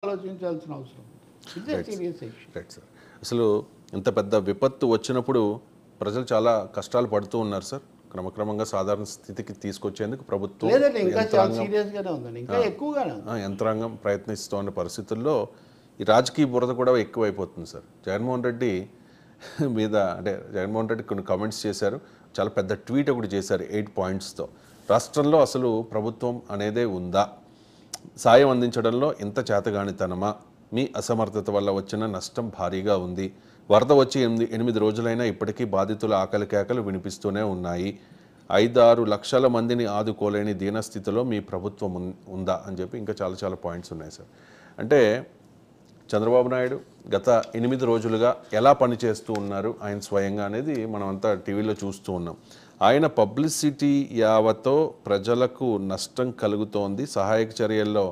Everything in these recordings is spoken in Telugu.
ఆలోచించాల్సిన అవసరం ఉంది ఇదే సీరియస్ ఇష్యూ రైట్ సార్ అసలు ఇంత పెద్ద విపత్తు వచ్చినప్పుడు ప్రజలు చాలా కష్టాలు పడుతూ ఉన్నారు సార్ క్రమక్రమంగా సాధారణ స్థితికి తీసుకొచ్చేందుకు ప్రభుత్వం లేదండి ఇంకా చాలా యంత్రాంగం సీరియస్గానే ఉందండి ఇంకా ఎక్కువగానే ఉంది ఆ, యంత్రాంగం ప్రయత్నిస్తున్న పరిస్థితుల్లో ఈ రాజకీయ బురద కూడా ఎక్కువైపోతుంది సార్ జగన్మోహన్ రెడ్డి మీద అంటే జగన్మోహన్ రెడ్డి కొన్ని కామెంట్స్ చేశారు చాలా పెద్ద ట్వీట్ ఒకటి చేశారు ఎయిట్ పాయింట్స్తో రాష్ట్రంలో అసలు ప్రభుత్వం అనేదే ఉందా సాయం అందించడంలో ఇంత చేతగానితనమా మీ అసమర్థత వల్ల వచ్చిన నష్టం భారీగా ఉంది వరద వచ్చి ఎనిమిది ఎనిమిది రోజులైనా ఇప్పటికీ బాధితుల ఆకలి కేకలు వినిపిస్తూనే ఉన్నాయి ఐదారు లక్షల మందిని ఆదుకోలేని దీనస్థితిలో మీ ప్రభుత్వం ఉన్- ఉందా అని చెప్పి ఇంకా చాలా చాలా పాయింట్స్ ఉన్నాయి సార్ అంటే చంద్రబాబు నాయుడు గత ఎనిమిది రోజులుగా ఎలా పనిచేస్తూ ఉన్నారు ఆయన స్వయంగా అనేది మనమంతా టీవీలో చూస్తూ ఉన్నాం ఆయన పబ్లిసిటీ యావతో ప్రజలకు నష్టం కలుగుతోంది సహాయక చర్యల్లో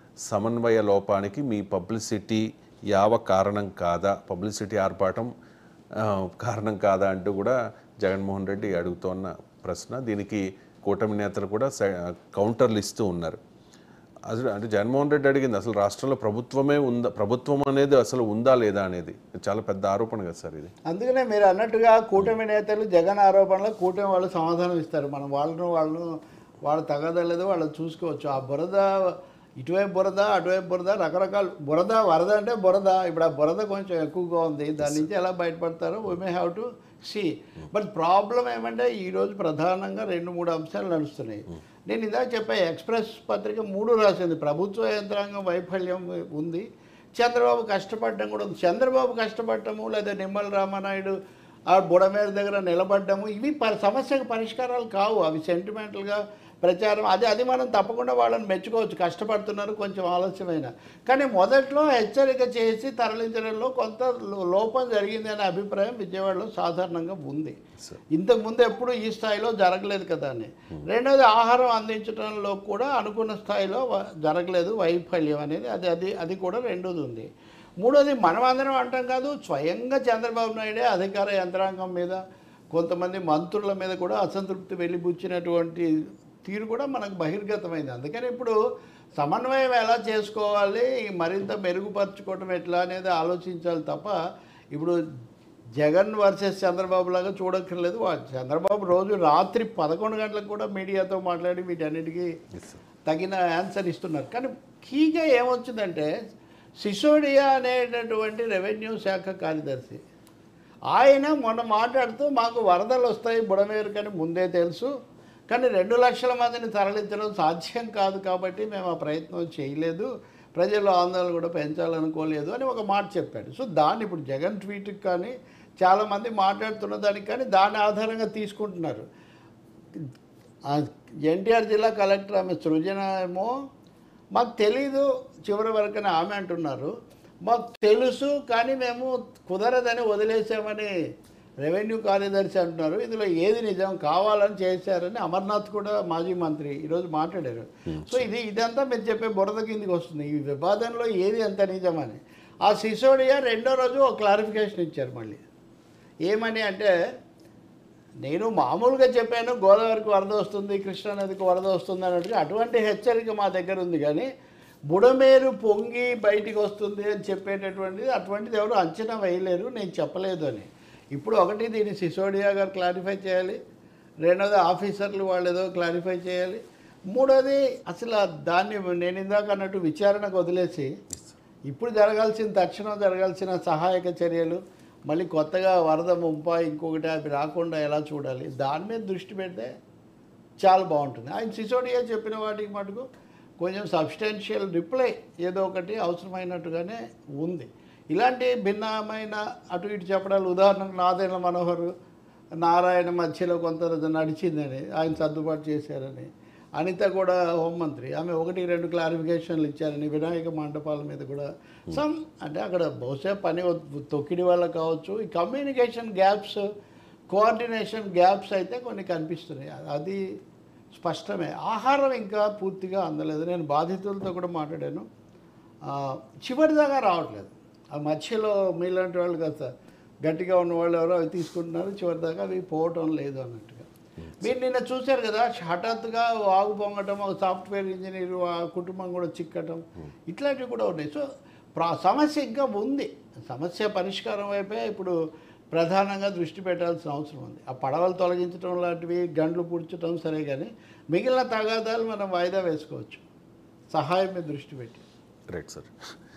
సమన్వయ లోపానికి మీ పబ్లిసిటీ యావ కారణం కాదా పబ్లిసిటీ ఆర్పాటం ఆ, కారణం కాదా అంటూ కూడా జగన్మోహన్ రెడ్డి అడుగుతోన్న ప్రశ్న దీనికి కూటమి నేతలు కూడా సై- కౌంటర్లు ఇస్తూ ఉన్నారు అసలు అంటే జగన్మోహన్ రెడ్డి అడిగింది అసలు రాష్ట్రంలో ప్రభుత్వమే ఉందా ప్రభుత్వం అనేది అసలు ఉందా లేదా అనేది చాలా పెద్ద ఆరోపణ కదా సార్ ఇది అందుకనే మీరు అన్నట్టుగా కూటమి నేతలు జగన్ ఆరోపణలు కూటమి వాళ్ళు సమాధానం ఇస్తారు మనం వాళ్ళను వాళ్ళను వాళ్ళు తగదలేదు వాళ్ళు చూసుకోవచ్చు ఆ బురద ఇటువైపు బురద అటువైపు బురద రకరకాల బురద వరద అంటే బురద ఇప్పుడు ఆ బురద కొంచెం ఎక్కువగా ఉంది దాని నుంచి ఎలా బయటపడతారో we may have to see but problem ఏమంటే ఈరోజు ప్రధానంగా రెండు మూడు అంశాలు నడుస్తున్నాయి నేను ఇందాక చెప్పా ఎక్స్ప్రెస్ పత్రిక మూడు రాసింది ప్రభుత్వ యంత్రాంగం వైఫల్యం ఉంది చంద్రబాబు కష్టపడడం కూడా ఉంది చంద్రబాబు కష్టపడటము లేదా నిమ్మల రామానాయుడు ఆ బుడమేర దగ్గర నిలబడ్డము ఇవి ప సమస్యకు పరిష్కారాలు కావు అవి సెంటిమెంటల్గా ప్రచారం అది అది మనం తప్పకుండా వాళ్ళని మెచ్చుకోవచ్చు కష్టపడుతున్నారు కొంచెం ఆలస్యమైన కానీ మొదట్లో హెచ్చరిక చేసి తరలించడంలో కొంత లో- లోపం జరిగింది అనే అభిప్రాయం విజయవాడలో సాధారణంగా ఉంది ఇంతకుముందు ఎప్పుడు ఈ స్థాయిలో జరగలేదు కదా అని రెండోది ఆహారం అందించడంలో కూడా అనుకున్న స్థాయిలో వ- జరగలేదు వైఫల్యం అనేది అది అది అది కూడా రెండోది ఉంది మూడోది మనమందరం అంటాం కాదు స్వయంగా చంద్రబాబు నాయుడే అధికార యంత్రాంగం మీద కొంతమంది మంత్రుల మీద కూడా అసంతృప్తి వెళ్ళిపుచ్చినటువంటి తీరు కూడా మనకు బహిర్గతమైంది అందుకని ఇప్పుడు సమన్వయం ఎలా చేసుకోవాలి మరింత మెరుగుపరచుకోవటం ఎట్లా అనేది ఆలోచించాలి తప్ప ఇప్పుడు జగన్ వర్సెస్ చంద్రబాబు లాగా చూడక్కర్లేదు వా- చంద్రబాబు రోజు రాత్రి పదకొండు గంటలకు కూడా మీడియాతో మాట్లాడి వీటన్నిటికీ తగిన ఆన్సర్ ఇస్తున్నారు కానీ కీగా ఏమొచ్చిందంటే సిసోడియా అనేటటువంటి రెవెన్యూ శాఖ కార్యదర్శి ఆయన మొన్న మాట్లాడుతూ మాకు వరదలు వస్తాయి బుడమేరుకని ముందే తెలుసు కానీ రెండు లక్షల మందిని తరలించడం సాధ్యం కాదు కాబట్టి మేము ఆ ప్రయత్నం చేయలేదు ప్రజల్లో ఆందోళన కూడా పెంచాలనుకోలేదు అని ఒక మాట చెప్పాడు సో దాన్ని ఇప్పుడు జగన్ ట్వీట్కి కానీ చాలామంది మాట్లాడుతున్న దానికి కానీ దాని ఆధారంగా తీసుకుంటున్నారు ఆ ఎన్టీఆర్ జిల్లా కలెక్టర్ ఆమె సృజన ఏమో మాకు తెలీదు చివరి వరకనే ఆమె అంటున్నారు మాకు తెలుసు కానీ మేము కుదరదని వదిలేసామని రెవెన్యూ కార్యదర్శి అంటున్నారు ఇందులో ఏది నిజం కావాలని చేశారని అమర్నాథ్ కూడా మాజీ మంత్రి ఈరోజు మాట్లాడారు సో ఇది ఇదంతా మీరు చెప్పే బురద కిందికి వస్తుంది ఈ వివాదంలో ఏది ఎంత నిజమని ఆ సిసోడియా రెండో రోజు ఒక క్లారిఫికేషన్ ఇచ్చారు మళ్ళీ ఏమని అంటే నేను మామూలుగా చెప్పాను గోదావరికి వరద వస్తుంది కృష్ణానదికి వరద వస్తుంది అన్నట్టుగా అటువంటి హెచ్చరిక మా దగ్గర ఉంది కానీ బుడమేరు పొంగి బయటికి వస్తుంది అని చెప్పేటటువంటిది అటువంటిది ఎవరు అంచనా వేయలేరు నేను చెప్పలేదు అని ఇప్పుడు ఒకటి దీన్ని సిసోడియా గారు క్లారిఫై చేయాలి రెండోది ఆఫీసర్లు వాళ్ళు ఏదో క్లారిఫై చేయాలి మూడోది అసలు ఆ దాన్ని నేను ఇందాక అన్నట్టు విచారణకు వదిలేసి ఇప్పుడు జరగాల్సిన తక్షణం జరగాల్సిన సహాయక చర్యలు మళ్ళీ కొత్తగా వరద ముంపా ఇంకొకటి అవి రాకుండా ఎలా చూడాలి దాని మీద దృష్టి పెడితే చాలా బాగుంటుంది ఆయన సిసోడియా చెప్పిన వాటికి మటుకు కొంచెం సబ్స్టాన్షియల్ రిప్లై ఏదో ఒకటి అవసరమైనట్టుగానే ఉంది ఇలాంటి భిన్నమైన అటు ఇటు చెప్పడాలు ఉదాహరణకు నాదేళ్ల మనోహర్ నారాయణ మధ్యలో కొంత నడిచిందని ఆయన సర్దుబాటు చేశారని అనిత కూడా హోంమంత్రి ఆమె ఒకటి రెండు క్లారిఫికేషన్లు ఇచ్చారని వినాయక మండపాల మీద కూడా సమ్ అంటే అక్కడ బహుశా పని ఒ- తొక్కిడి వల్ల కావచ్చు ఈ కమ్యూనికేషన్ గ్యాప్స్ కోఆర్డినేషన్ గ్యాప్స్ అయితే కొన్ని కనిపిస్తున్నాయి అది స్పష్టమే ఆహారం ఇంకా పూర్తిగా అందలేదు నేను బాధితులతో కూడా మాట్లాడాను ఆ, చివరి దాకా రావట్లేదు ఆ మధ్యలో మీలాంటి వాళ్ళు కాస్త గట్టిగా ఉన్న వాళ్ళు ఎవరో అవి తీసుకుంటున్నారు చివరి దాకా అవి పోవటం లేదు అన్నట్టుగా మీరు నిన్న చూశారు కదా హఠాత్తుగా వాగు పొంగటం ఒక సాఫ్ట్వేర్ ఇంజనీర్ ఆ కుటుంబం కూడా చిక్కటం ఇట్లాంటివి కూడా ఉన్నాయి సో ప్రా సమస్య ఇంకా ఉంది సమస్య పరిష్కారం వైపే ఇప్పుడు ప్రధానంగా దృష్టి పెట్టాల్సిన అవసరం ఉంది ఆ పడవలు తొలగించడం లాంటివి గండ్లు పూడ్చడం సరే కానీ మిగిలిన తగాదాలు మనం వాయిదా వేసుకోవచ్చు సహాయం మీద దృష్టి పెట్టి రైట్ సార్